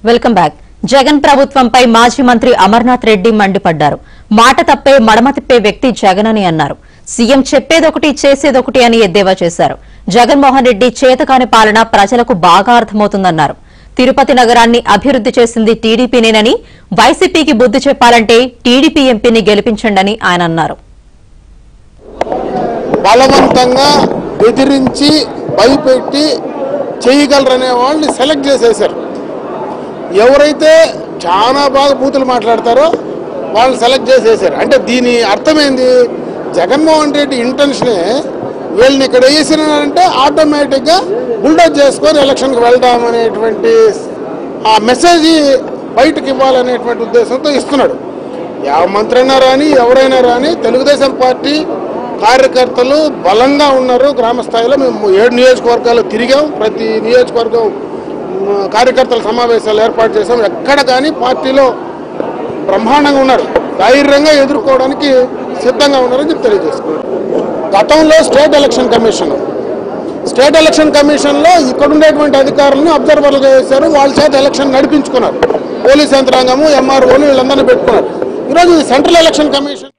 welcome back Jagan ప్రభుత్వంపై మాజీ మంత్రి అమర్నాథ్ రెడ్డి మండిపడ్డారు మాట తప్పే మడమ తిప్పే వ్యక్తి జగన్ అని అన్నారు సీఎం చెప్పేదొకటి చేసేదొకటి అని ఎద్దేవా చేశారు జగన్మోహన్ రెడ్డి చేతకాని పాలన ప్రజలకు బాగా అర్థమవుతుందన్నారు తిరుపతి నగరాన్ని అభివృద్ది చేసింది టీడీపీనేనని వైసీపీకి బుద్ధి చెప్పాలంటే టీడీపీ ఎంపీని గెలిపించండని ఆయన అన్నారు బలవంతంగా బెదిరించి భయపెట్టి చేయగలరనే వాళ్ళని సెలెక్ట్ చేసేసారు ఎవరైతే చాలా బాగా బూతులు మాట్లాడతారో వాళ్ళని సెలెక్ట్ చేసేసారు అంటే దీని అర్థమైంది జగన్మోహన్ రెడ్డి ఇంటెన్షనే వీళ్ళని ఇక్కడ వేసినారంటే ఆటోమేటిక్గా బుల్డోజ్ చేసుకొని ఎలక్షన్కి వెళ్దాం అనేటువంటి ఆ మెసేజ్ బయటకు ఇవ్వాలనేటువంటి ఉద్దేశంతో ఇస్తున్నాడు ಯಾವ మంత్రి అయినా రాని ఎవరైనా రాని తెలుగుదేశం పార్టీ కార్యకర్తలు బలంగా ఉన్నారు గ్రామ స్థాయిలో మేము ఏడు నియోజకవర్గాలు తిరిగాం ప్రతి నియోజకవర్గం మ్, కార్యకర్తల సమావేశాలు ఏర్పాటు చేసాం ఎక్కడ కానీ పార్టీలో బ్రహ్మాండంగా ఉన్నారు ధైర్యంగా ఎదుర్కోవడానికి సిద్ధంగా ఉన్నారని చెప్పి తెలియజేసుకున్నారు గతంలో state election commission state election కమిషన్లో ఇక్కడ ఉండేటువంటి అధికారులను అబ్జర్వర్లుగా వేశారు వాళ్ళ చేత ఎలక్షన్ నడిపించుకున్నారు పోలీస్ యంత్రాంగము ఎంఆర్ఓలు వీళ్ళందరినీ పెట్టుకున్నారు ఈరోజు ఈ సెంట్రల్ ఎలక్షన్ కమిషన్